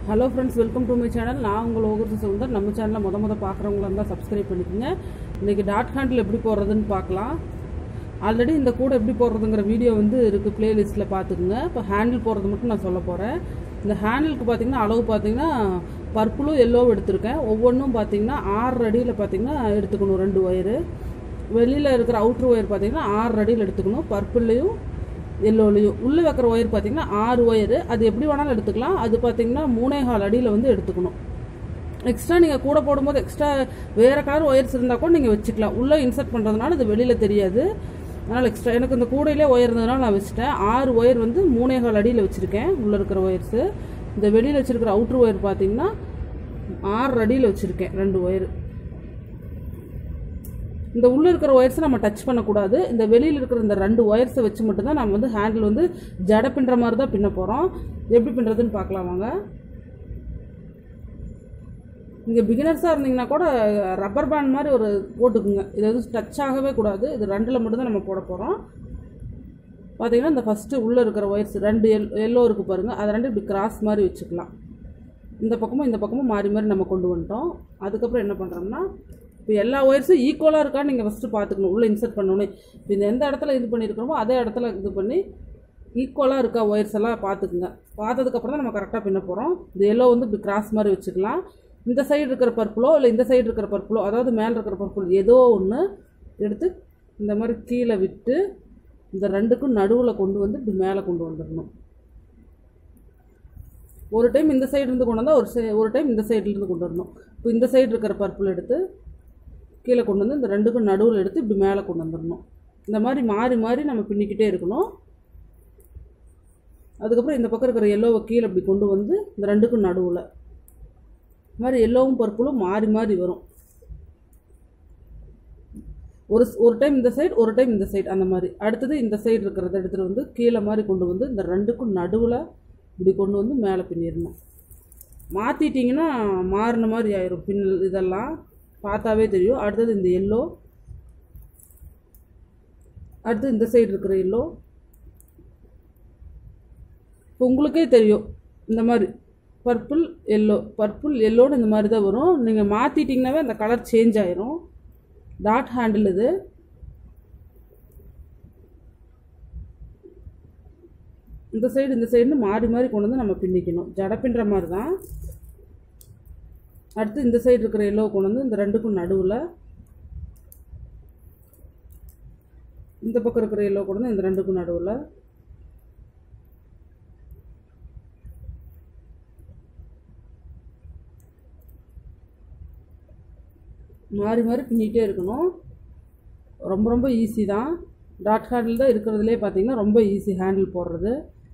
hello friends welcome to my channel நான் உங்கள் ஓகர்ஸ் சுந்தர் நம்ம சேனலை முத முத பார்க்குறவங்களா இருந்தால் சப்ஸ்கிரைப் பண்ணிக்கோங்க இன்றைக்கி டாட் ஹேண்டில் எப்படி போடுறதுன்னு பார்க்கலாம் ஆல்ரெடி இந்த கூட எப்படி போடுறதுங்கிற வீடியோ வந்து இருக்குது ப்ளேலிஸ்ட்டில் பார்த்துக்குங்க இப்போ ஹேண்டில் போடுறது மட்டும் நான் சொல்ல போகிறேன் இந்த ஹேண்டிலுக்கு பார்த்தீங்கன்னா அளவு பார்த்தீங்கன்னா பர்பிளும் எல்லோவும் எடுத்திருக்கேன் ஒவ்வொன்றும் பார்த்தீங்கன்னா ஆறு அடியில் பார்த்தீங்கன்னா எடுத்துக்கணும் ரெண்டு ஒயரு வெளியில் இருக்கிற அவுட்ரு ஒயர் பார்த்தீங்கன்னா ஆறு அடியில் எடுத்துக்கணும் பர்பிள்லையும் எல்லோலையும் உள்ளே வைக்கிற ஒயர் பார்த்தீங்கன்னா ஆறு ஒயரு அது எப்படி வேணாலும் எடுத்துக்கலாம் அது பார்த்தீங்கன்னா மூணே கால் அடியில் வந்து எடுத்துக்கணும் எக்ஸ்ட்ரா நீங்கள் கூட போடும்போது எக்ஸ்ட்ரா வேறு கலர் ஒயர்ஸ் இருந்தால் கூட நீங்கள் வச்சுக்கலாம் உள்ளே இன்சர்ட் பண்ணுறதுனால அது வெளியில் தெரியாது அதனால் எக்ஸ்ட்ரா எனக்கு இந்த கூடையிலே ஒயர் இருந்ததுனால நான் வச்சுட்டேன் ஆறு ஒயர் வந்து மூணே கால் அடியில் வச்சுருக்கேன் உள்ளே இருக்கிற ஒயர்ஸு இந்த வெளியில் வச்சுருக்கிற அவுட்ரு ஒயர் பார்த்தீங்கன்னா ஆறு அடியில் வச்சுருக்கேன் ரெண்டு ஒயர் இந்த உள்ளே இருக்கிற ஒயர்ஸை நம்ம டச் பண்ணக்கூடாது இந்த வெளியில் இருக்கிற இந்த ரெண்டு ஒயர்ஸை வச்சு மட்டும்தான் நம்ம வந்து ஹேண்டில் வந்து ஜட பின்னுற மாதிரி தான் பின்ன போகிறோம் எப்படி பின்னுறதுன்னு பார்க்கலாம் வாங்க நீங்கள் பிகினர்ஸாக இருந்தீங்கன்னா கூட ரப்பர் பேண்ட் மாதிரி ஒரு போட்டுக்குங்க இது வந்து டச் ஆகவே கூடாது இது ரெண்டில் மட்டும்தான் நம்ம போட போகிறோம் பார்த்தீங்கன்னா இந்த ஃபஸ்ட்டு உள்ளே இருக்கிற ஒயர்ஸ் ரெண்டு எல் எல்லோ இருக்குது பாருங்கள் அதை ரெண்டு இப்படி கிராஸ் மாதிரி வச்சுக்கலாம் இந்த பக்கமும் இந்த பக்கமும் மாறி மாறி நம்ம கொண்டு வந்துட்டோம் அதுக்கப்புறம் என்ன பண்ணுறோம்னா இப்போ எல்லா ஒயர்ஸும் ஈக்குவலாக இருக்கான்னு நீங்கள் ஃபஸ்ட்டு பார்த்துக்கணும் உள்ளே இன்சர்ட் பண்ணணும் இப்போ இந்த எந்த இடத்துல இது பண்ணியிருக்கிறோமோ அதே இடத்துல இது பண்ணி ஈக்குவலாக இருக்கா ஒயர்ஸ் எல்லாம் பார்த்துக்குங்க பார்த்ததுக்கப்புறம் தான் நம்ம கரெக்டாக பின்ன போகிறோம் இந்த எல்லோ வந்து இப்படி கிராஸ் மாதிரி வச்சுக்கலாம் இந்த சைடு இருக்கிற பர்பிளோ இல்லை இந்த சைடு இருக்கிற பர்பிளோ அதாவது மேலே இருக்கிற பர்பிள் ஏதோ ஒன்று எடுத்து இந்த மாதிரி கீழே விட்டு இந்த ரெண்டுக்கும் நடுவில் கொண்டு வந்து இப்படி மேலே கொண்டு வந்துடணும் ஒரு டைம் இந்த சைடு இருந்து கொண்டு வந்தால் ஒரு சை ஒரு டைம் இந்த சைட்லேருந்து கொண்டு வரணும் இப்போ இந்த சைடு இருக்கிற பர்பிள் எடுத்து கீழே கொண்டு வந்து இந்த ரெண்டுக்கும் நடுவில் எடுத்து இப்படி மேலே கொண்டு வந்துடணும் இந்த மாதிரி மாறி மாறி நம்ம பின்னிக்கிட்டே இருக்கணும் அதுக்கப்புறம் இந்த பக்கம் இருக்கிற எல்லோவை கீழே இப்படி கொண்டு வந்து இந்த ரெண்டுக்கும் நடுவில் இந்த மாதிரி எல்லோவும் பர்பிளும் மாறி மாறி வரும் ஒரு ஒரு டைம் இந்த சைடு ஒரு டைம் இந்த சைடு அந்த மாதிரி அடுத்தது இந்த சைடு இருக்கிறத எடுத்துகிட்டு வந்து கீழே மாதிரி கொண்டு வந்து இந்த ரெண்டுக்கும் நடுவில் இப்படி கொண்டு வந்து மேலே பின்னிடணும் மாற்றிட்டிங்கன்னா மாறின மாதிரி ஆயிரும் பின் இதெல்லாம் பார்த்தாவே தெரியும் அடுத்தது இந்த எல்லோ அடுத்து இந்த சைடு இருக்கிற எல்லோ இப்போ உங்களுக்கே தெரியும் இந்த மாதிரி பர்பிள் எல்லோ பர்பிள் எல்லோன்னு இந்த மாதிரி தான் வரும் நீங்கள் மாற்றிட்டிங்கனாவே அந்த கலர் சேஞ்ச் ஆயிரும் டாட் ஹேண்டில் இது இந்த சைடு இந்த சைடுன்னு மாறி மாறி கொண்டு வந்து நம்ம பின்னிக்கணும் ஜட பின்னுற மாதிரி தான் அடுத்து இந்த சைடு இருக்கிற எல்லோ கொண்டு வந்து இந்த ரெண்டுக்கும் நடுவில் இந்த பக்கம் இருக்கிற எல்லோ கொண்டு வந்து இந்த ரெண்டுக்கும் நடுவில் மாறி மாறி பின்னிகிட்டே இருக்கணும் ரொம்ப ரொம்ப ஈஸி தான் டாட் ஹேண்டில் தான் இருக்கிறதுலே பார்த்தீங்கன்னா ரொம்ப ஈஸி ஹேண்டில் போடுறது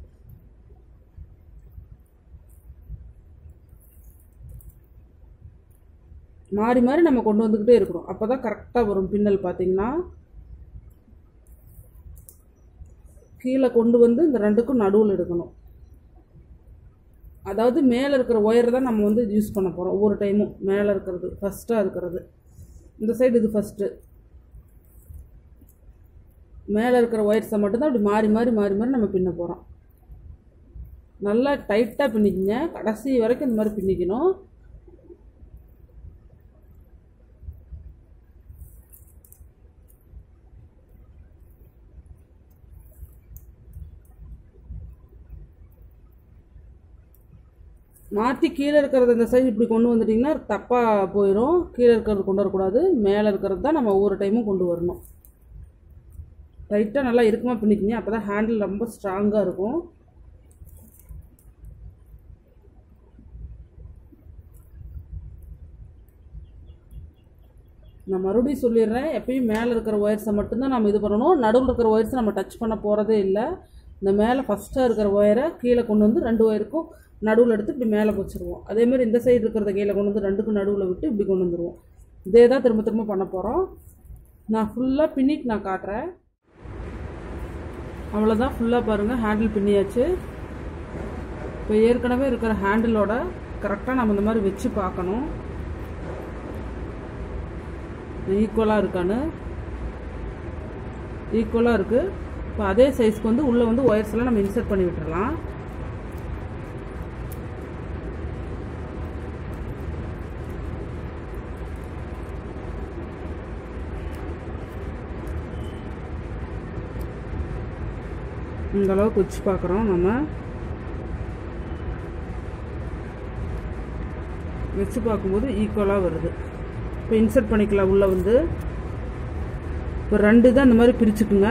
மாறி மாறி நம்ம கொண்டு வந்துக்கிட்டே இருக்கணும் அப்போ தான் கரெக்டாக வரும் பின்னல் பார்த்தீங்கன்னா கீழே கொண்டு வந்து இந்த ரெண்டுக்கும் நடுவில் எடுக்கணும் அதாவது மேலே இருக்கிற ஒயர் தான் நம்ம வந்து யூஸ் பண்ண போகிறோம் ஒவ்வொரு டைமும் மேலே இருக்கிறது ஃபஸ்ட்டாக இருக்கிறது இந்த சைடு இது ஃபஸ்ட்டு மேலே இருக்கிற ஒயர்ஸை மட்டும்தான் அப்படி மாறி மாறி மாறி மாறி நம்ம பின்ன போகிறோம் நல்லா டைட்டாக பின்னிக்கிங்க கடைசி வரைக்கும் இந்த மாதிரி பின்னிக்கணும் மாற்றி கீழே இருக்கிறது இந்த சைடு இப்படி கொண்டு வந்துட்டிங்கன்னா தப்பாக போயிடும் கீழே இருக்கிறது கொண்டு வரக்கூடாது மேலே இருக்கிறது தான் நம்ம ஒவ்வொரு டைமும் கொண்டு வரணும் டைட்டாக நல்லா இருக்குமா பண்ணிக்கிங்க அப்போ தான் ஹேண்டில் ரொம்ப ஸ்ட்ராங்காக இருக்கும் நான் மறுபடியும் சொல்லிடுறேன் எப்பயும் மேலே இருக்கிற ஒயர்ஸை மட்டும்தான் நம்ம இது பண்ணணும் நடுவில் இருக்கிற ஒயர்ஸை நம்ம டச் பண்ண போகிறதே இல்லை இந்த மேலே ஃபஸ்ட்டாக இருக்கிற ஒயரை கீழே கொண்டு வந்து ரெண்டு ஒயருக்கும் நடுவில் எடுத்து இப்படி மேலே வச்சுருவோம் அதேமாதிரி இந்த சைடு இருக்கிறத கீழே கொண்டு வந்து ரெண்டுக்கும் நடுவில் விட்டு இப்படி கொண்டு வந்துடுவோம் இதே தான் திரும்ப திரும்ப பண்ண போகிறோம் நான் ஃபுல்லாக பின்னிட்டு நான் காட்டுறேன் அவ்வளோதான் ஃபுல்லாக பாருங்கள் ஹேண்டில் பின்னியாச்சு இப்போ ஏற்கனவே இருக்கிற ஹேண்டிலோட கரெக்டாக நம்ம இந்த மாதிரி வச்சு பார்க்கணும் ஈக்குவலாக இருக்கான்னு ஈக்குவலாக இருக்குது இப்போ அதே சைஸ்க்கு வந்து உள்ளே வந்து ஒயர்ஸ் எல்லாம் நம்ம இன்சர்ட் பண்ணி விட்டுறலாம் இந்த அளவுக்கு வச்சு பார்க்குறோம் நம்ம வச்சு பார்க்கும்போது ஈக்குவலாக வருது இப்போ இன்சர்ட் பண்ணிக்கலாம் உள்ளே வந்து இப்போ ரெண்டு தான் இந்த மாதிரி பிரிச்சுக்குங்க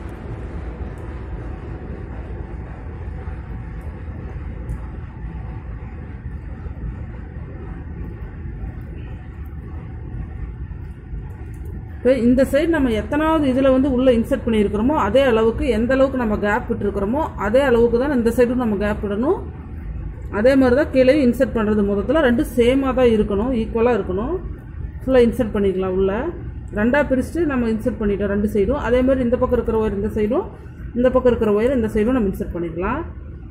இப்போ இந்த சைடு நம்ம எத்தனாவது இதில் வந்து உள்ளே இன்சர்ட் பண்ணியிருக்கிறோமோ அதே அளவுக்கு எந்த அளவுக்கு நம்ம கேப் விட்டுருக்கிறோமோ அதே அளவுக்கு தான் இந்த சைடும் நம்ம கேப் விடணும் அதே மாதிரி தான் கீழே இன்சர்ட் பண்ணுறது மொத்தத்தில் ரெண்டும் சேமாக தான் இருக்கணும் ஈக்குவலாக இருக்கணும் ஃபுல்லாக இன்சர்ட் பண்ணிக்கலாம் உள்ள ரெண்டாக பிரிச்சுட்டு நம்ம இன்சர்ட் பண்ணிட்டோம் ரெண்டு சைடும் அதே மாதிரி இந்த பக்கம் இருக்கிற ஒயர் இந்த சைடும் இந்த பக்கம் இருக்கிற ஒயர் இந்த சைடும் நம்ம இன்சர்ட் பண்ணிக்கலாம்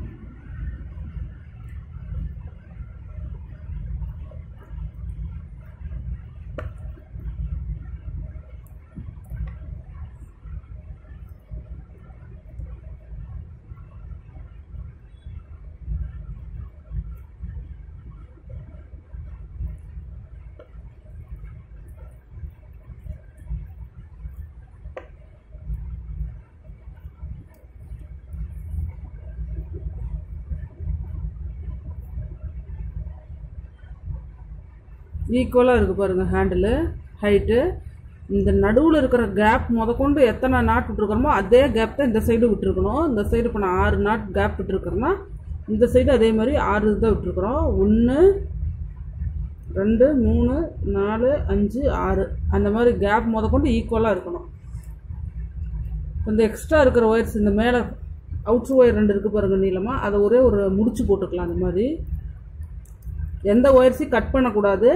ஈக்குவலாக இருக்குது பாருங்கள் ஹேண்டிலு ஹைட்டு இந்த நடுவில் இருக்கிற கேப் முதற்கொண்டு எத்தனை நாட் விட்டுருக்குறோமோ அதே கேப் தான் இந்த சைடு விட்டுருக்கணும் இந்த சைடு இப்போ நான் ஆறு நாட் கேப் விட்டுருக்குறேன்னா இந்த சைடு அதே மாதிரி ஆறு தான் விட்டுருக்குறோம் ஒன்று ரெண்டு மூணு நாலு அஞ்சு ஆறு அந்த மாதிரி கேப் முதற்கொண்டு ஈக்குவலாக இருக்கணும் இந்த எக்ஸ்ட்ரா இருக்கிற ஒயர்ஸ் இந்த மேலே அவுட்ரு ஒயர் ரெண்டு இருக்குது பாருங்கள் நீளமாக அதை ஒரே ஒரு முடிச்சு போட்டுக்கலாம் அந்த மாதிரி எந்த ஒயர்ஸையும் கட் பண்ணக்கூடாது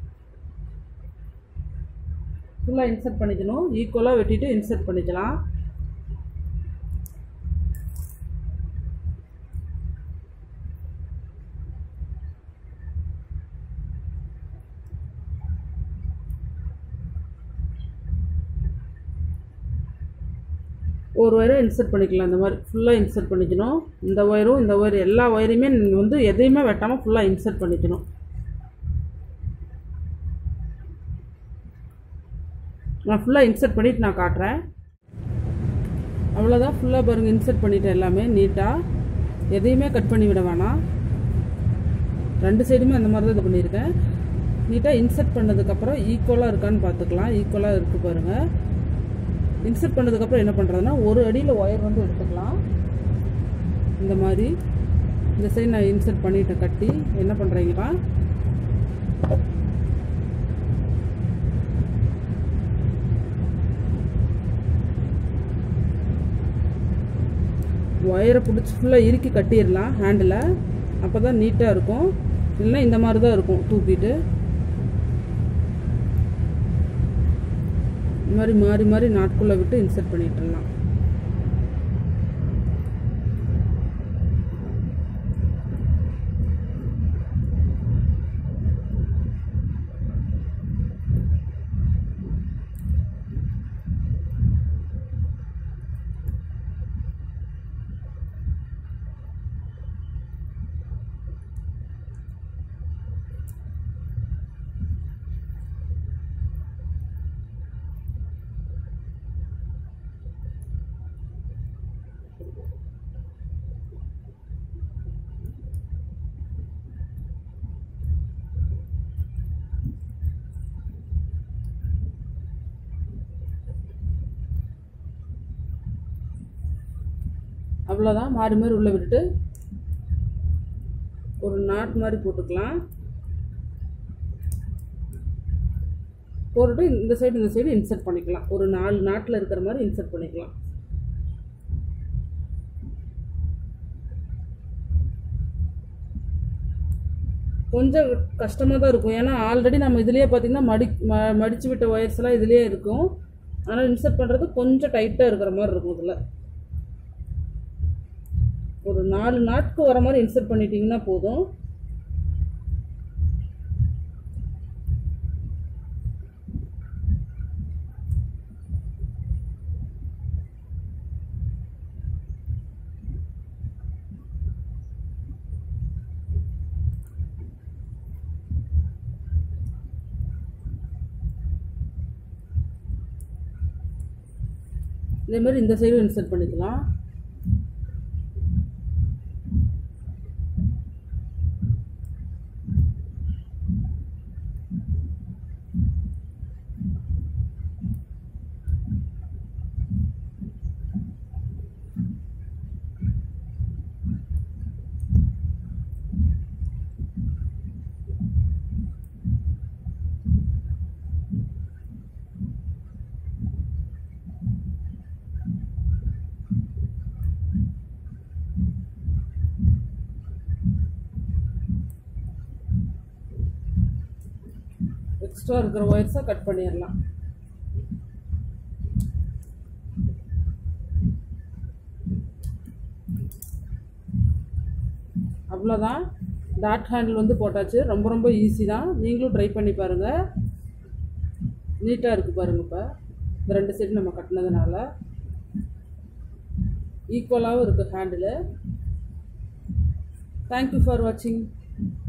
ஃபுல்லாக இன்சர்ட் பண்ணிக்கணும் ஈக்குவலாக வெட்டிட்டு இன்சர்ட் பண்ணிக்கலாம் ஒரு ஒயரை இன்சர்ட் பண்ணிக்கலாம் இந்த மாதிரி ஃபுல்லாக இன்சர்ட் பண்ணிக்கணும் இந்த ஒயரும் இந்த ஒயர் எல்லா ஒயரையுமே நீங்கள் வந்து எதையுமே வெட்டாமல் ஃபுல்லாக இன்சர்ட் பண்ணிக்கணும் நான் ஃபுல்லாக இன்சர்ட் பண்ணிவிட்டு நான் காட்டுறேன் அவ்வளோதான் ஃபுல்லாக பாருங்கள் இன்சர்ட் பண்ணிட்டேன் எல்லாமே நீட்டாக எதையுமே கட் பண்ணி விட வேணாம் ரெண்டு சைடுமே அந்த மாதிரி தான் இது பண்ணியிருக்கேன் நீட்டாக இன்சர்ட் பண்ணதுக்கப்புறம் ஈக்குவலாக இருக்கான்னு பார்த்துக்கலாம் ஈக்குவலாக இருக்குது பாருங்கள் இன்சர்ட் பண்ணதுக்கப்புறம் என்ன பண்ணுறதுன்னா ஒரு அடியில் ஒயர் வந்து எடுத்துக்கலாம் இந்த மாதிரி இந்த சைடு நான் இன்சர்ட் பண்ணிட்டேன் கட்டி என்ன பண்ணுறீங்கன்னா ஒயரை பிடிச்சி ஃபுல்லாக இறுக்கி கட்டிடலாம் ஹேண்டில் அப்போ தான் நீட்டாக இருக்கும் இல்லைன்னா இந்த மாதிரி தான் இருக்கும் தூக்கிட்டு இந்த மாதிரி மாறி மாறி நாட்குள்ளே விட்டு இன்சர்ட் பண்ணிட்டுலாம் அவ்வளோதான் மாறி மாறி உள்ளே விட்டுட்டு ஒரு நாட் மாதிரி போட்டுக்கலாம் போட்டுட்டு இந்த சைடு இந்த சைடு இன்சர்ட் பண்ணிக்கலாம் ஒரு நாலு நாட்டில் இருக்கிற மாதிரி இன்சர்ட் பண்ணிக்கலாம் கொஞ்சம் கஷ்டமாக தான் இருக்கும் ஏன்னா ஆல்ரெடி நம்ம இதுலேயே பார்த்தீங்கன்னா மடி ம மடித்து விட்ட ஒயர்ஸ்லாம் இதுலேயே இருக்கும் ஆனால் இன்சர்ட் பண்ணுறது கொஞ்சம் டைட்டாக இருக்கிற மாதிரி இருக்கும் இதில் ஒரு நாலு நாட்கு வர மாதிரி இன்சர்ட் பண்ணிட்டீங்கன்னா போதும் இதே மாதிரி இந்த சைடும் இன்சர்ட் பண்ணிக்கலாம் எக்ஸ்ட்ரா இருக்கிற ஒயர்ஸை கட் பண்ணிடலாம் அவ்வளோதான் டாட் ஹேண்டில் வந்து போட்டாச்சு ரொம்ப ரொம்ப ஈஸி தான் நீங்களும் ட்ரை பண்ணி பாருங்கள் நீட்டாக இருக்குது பாருங்கள் இப்போ இந்த ரெண்டு சைடு நம்ம கட்டினதுனால ஈக்குவலாகவும் இருக்குது ஹேண்டில் தேங்க்யூ ஃபார் வாட்சிங்